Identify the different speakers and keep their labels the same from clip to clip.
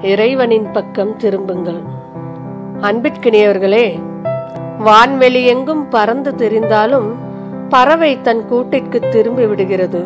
Speaker 1: இறைவனின் பக்கம் திரும்புங்கள் அன்பிற்கினியவர்களே வான்வெளி எங்கும் பறந்து திரிந்தாலும் பறவை தன் கூட்டிற்கு திரும்பி விடுகிறது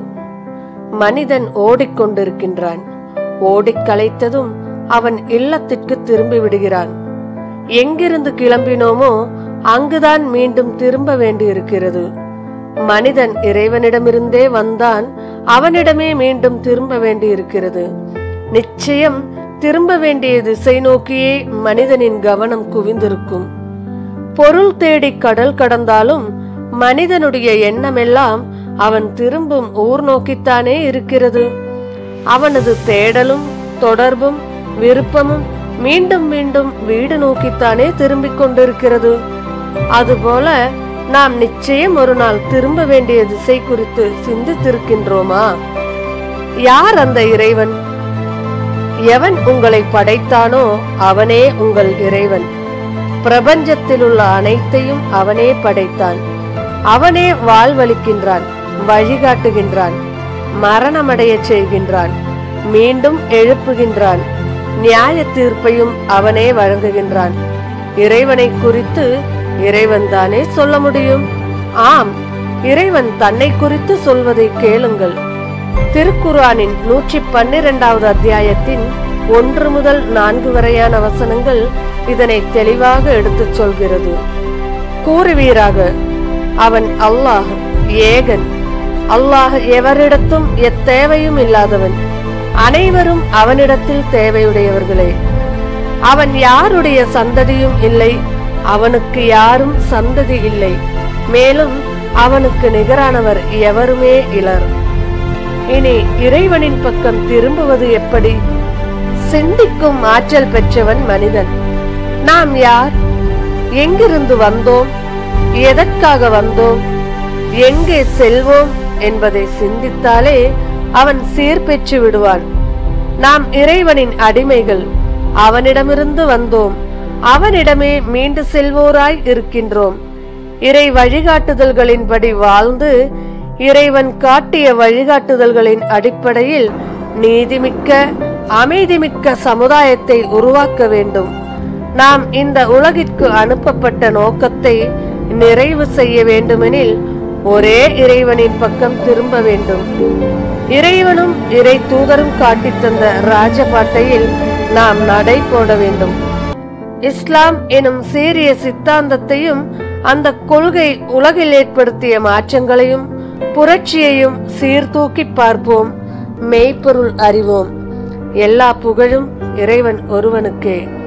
Speaker 1: மனிதன் ஓடிக்கொண்டிருக்கின்றான் ஓடிக் களைத்ததும் அவன் இல்லத்திற்கு திரும்பி விடுகிறான் எங்கிருந்து கிளம்பினோமோ அங்குதான் மீண்டும் திரும்ப வேண்டியிருக்கிறது மனிதன் இறைவனிடமிருந்தே வந்தான் அவனிடமே மீண்டும் திரும்ப வேண்டியிருக்கிறது நிச்சயம் திரும்ப வேண்டிய திசை நோக்கியே மனிதனின் கவனம் குவிந்திருக்கும் பொருள் தேடி கடல் கடந்தாலும் மனிதனுடைய எண்ணமெல்லாம் அவன் திரும்பும் ஊர் நோக்கித்தானே இருக்கிறது அவனது தேடலும் தொடர்பும் விருப்பமும் மீண்டும் மீண்டும் வீடு நோக்கித்தானே திரும்பிக் கொண்டிருக்கிறது அதுபோல நாம் நிச்சயம் ஒரு நாள் திரும்ப வேண்டிய திசை குறித்து சிந்தித்திருக்கின்றோமா யார் அந்த இறைவன் எவன் உங்களை படைத்தானோ அவனே உங்கள் இறைவன் பிரபஞ்சத்தில் உள்ள அனைத்தையும் அவனே படைத்தான் அவனே வாழ்வளிக்கின்றான் வழிகாட்டுகின்றான் மரணமடைய செய்கின்றான் மீண்டும் எழுப்புகின்றான் நியாய தீர்ப்பையும் அவனே வழங்குகின்றான் இறைவனை குறித்து இறைவன் தானே சொல்ல முடியும் ஆம் இறைவன் தன்னை குறித்து சொல்வதை கேளுங்கள் திருக்குர்ஆனின் நூற்றி பன்னிரெண்டாவது அத்தியாயத்தின் ஒன்று முதல் நான்கு வரையான வசனங்கள் இதனை தெளிவாக எடுத்துச் சொல்கிறது கூறுவீராக அவன் அல்லாஹ் ஏகன் அல்லாஹ் எவரிடத்தும் எத்தேவையும் இல்லாதவன் அனைவரும் அவனிடத்தில் தேவையுடையவர்களே அவன் யாருடைய சந்ததியும் இல்லை அவனுக்கு யாரும் சந்ததி இல்லை மேலும் அவனுக்கு நிகரானவர் எவருமே இலர் இனி இறைவனின் பக்கம் திரும்புவது எப்படி சிந்திக்கும் ஆற்றல் பெற்றவன் மனிதன் நாம் யார் எங்கிருந்து வந்தோம் எதற்காக வந்தோம் எங்கே செல்வோம் என்பதை சிந்தித்தாலே அவன் சீர் பெற்று விடுவான் நாம் இறைவனின் அடிமைகள் அவனிடமிருந்து வந்தோம் அவனிடமே மீண்டு செல்வோராய் இருக்கின்றோம் இறை வழிகாட்டுதல்களின்படி வாழ்ந்து இறைவன் காட்டிய வழிகாட்டுதல்களின் அடிப்படையில் நீதிமிக்க அமைதிமிக்க சமுதாயத்தை உருவாக்க வேண்டும் நாம் இந்த உலகிற்கு அனுப்பப்பட்ட நோக்கத்தை நிறைவு செய்ய வேண்டுமெனில் ஒரே இறைவனின் பக்கம் திரும்ப வேண்டும் இறைவனும் இறை தூதரும் காட்டித் தந்த ராஜபாட்டையில் நாம் நடை போட வேண்டும் இஸ்லாம் எனும் சீரிய சித்தாந்தத்தையும் அந்த கொள்கை உலகில் ஏற்படுத்திய மாற்றங்களையும் புரட்சியையும் சீர்தூக்கி பார்ப்போம் மெய்ப்பொருள் அறிவோம் எல்லா புகழும் இறைவன் ஒருவனுக்கே